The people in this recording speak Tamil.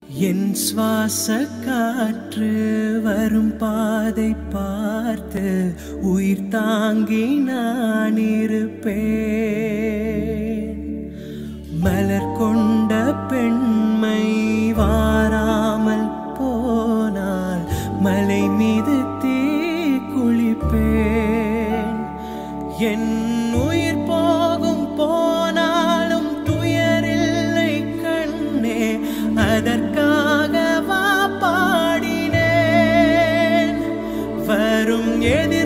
என் சுவாச காற்று வரும் பாதை பார்த்து உயிர் தாங்கி நான் இருப்பேன் மலர் கொண்ட பெண்மை வாராமல் போனால் மலை மீது தீ குளிப்பேன் என் உயிர் போகும் போனாலும் துயரில்லை கண்ணே அதற்காக வா பாடினேன் வரும் எதிர்